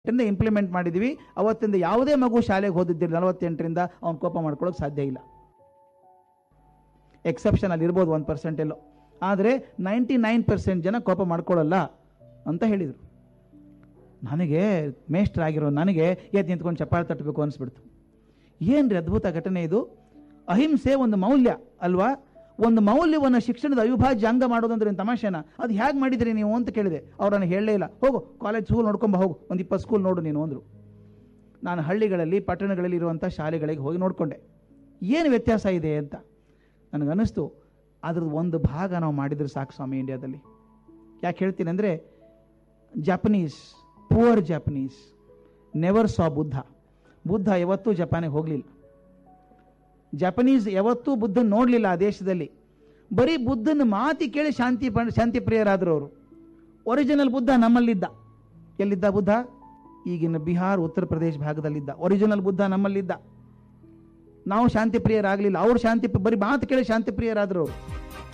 ಇಂದ ಇಂಪ್ಲಿಮೆಂಟ್ ಮಾಡಿದ್ವಿ ಅವತ್ತಿಂದ ಯಾವುದೇ ಮಗು ಶಾಲೆಗೆ ಹೋದಿದ್ದಿಲ್ಲ ನಲವತ್ತೆಂಟರಿಂದ ಅವ್ನು ಕೋಪ ಮಾಡ್ಕೊಳ್ಳೋಕೆ ಸಾಧ್ಯ ಇಲ್ಲ ಎಕ್ಸೆಪ್ಷನ್ ಅಲ್ಲಿ ಇರ್ಬೋದು ಒಂದು ಪರ್ಸೆಂಟ್ ಎಲ್ಲೋ ಆದರೆ ನೈಂಟಿ ನೈನ್ ಪರ್ಸೆಂಟ್ ಜನ ಕೋಪ ಮಾಡ್ಕೊಳ್ಳಲ್ಲ ಅಂತ ಹೇಳಿದರು ನನಗೆ ಮೇಷ್ಟ್ರಾಗಿರೋ ನನಗೆ ಎದ್ದು ನಿಂತ್ಕೊಂಡು ಚಪ್ಪಾಳೆ ತಟ್ಟಬೇಕು ಅನಿಸ್ಬಿಡ್ತು ಏನ್ರಿ ಅದ್ಭುತ ಘಟನೆ ಇದು ಅಹಿಂಸೆ ಒಂದು ಮೌಲ್ಯ ಅಲ್ವಾ ಒಂದು ಮೌಲ್ಯವನ್ನು ಶಿಕ್ಷಣದ ಅವಿಭಾಜ್ಯ ಅಂಗ ಮಾಡೋದಂದ್ರೆ ಏನು ತಮಾಷೆನ ಅದು ಹೇಗೆ ಮಾಡಿದ್ರಿ ನೀವು ಅಂತ ಕೇಳಿದೆ ಅವ್ರು ನನಗೆ ಹೇಳಲೇ ಇಲ್ಲ ಹೋಗು ಕಾಲೇಜ್ ಸ್ಕೂಲ್ ನೋಡ್ಕೊಂಬ ಹೋಗು ಒಂದು ಇಪ್ಪತ್ತು ಸ್ಕೂಲ್ ನೋಡು ನೀನು ಅಂದರು ನಾನು ಹಳ್ಳಿಗಳಲ್ಲಿ ಪಟ್ಟಣಗಳಲ್ಲಿ ಇರುವಂಥ ಶಾಲೆಗಳಿಗೆ ಹೋಗಿ ನೋಡಿಕೊಂಡೆ ಏನು ವ್ಯತ್ಯಾಸ ಇದೆ ಅಂತ ನನಗನ್ನಿಸ್ತು ಅದ್ರದ್ದು ಒಂದು ಭಾಗ ನಾವು ಮಾಡಿದ್ರೆ ಸಾಕು ಸ್ವಾಮಿ ಇಂಡಿಯಾದಲ್ಲಿ ಯಾಕೆ ಹೇಳ್ತೀನಿ ಅಂದರೆ Japanese poor Japanese never saw Buddha Buddha ಯಾವತ್ತೂ ಜಪಾನಿಗೆ ಹೋಗಲಿಲ್ಲ ಜಪನೀಸ್ ಯಾವತ್ತೂ ಬುದ್ಧನ ನೋಡಲಿಲ್ಲ ಆ ದೇಶದಲ್ಲಿ ಬರೀ ಬುದ್ಧನ ಮಾತಿ ಕೇಳಿ ಶಾಂತಿ ಪ- ಶಾಂತಿ ಪ್ರಿಯರಾದರು ಅವರು ಒರಿಜಿನಲ್ ಬುದ್ಧ ನಮ್ಮಲ್ಲಿದ್ದ ಎಲ್ಲಿದ್ದ ಬುದ್ಧ ಈಗಿನ ಬಿಹಾರ್ ಉತ್ತರ ಪ್ರದೇಶ ಭಾಗದಲ್ಲಿದ್ದ ಒರಿಜಿನಲ್ ಬುದ್ಧ ನಮ್ಮಲ್ಲಿದ್ದ ನಾವು ಶಾಂತಿ ಪ್ರಿಯರಾಗಲಿಲ್ಲ ಅವ್ರು ಶಾಂತಿ ಬರೀ ಮಾತು ಕೇಳಿ ಶಾಂತಿ ಪ್ರಿಯರಾದರು ಅವರು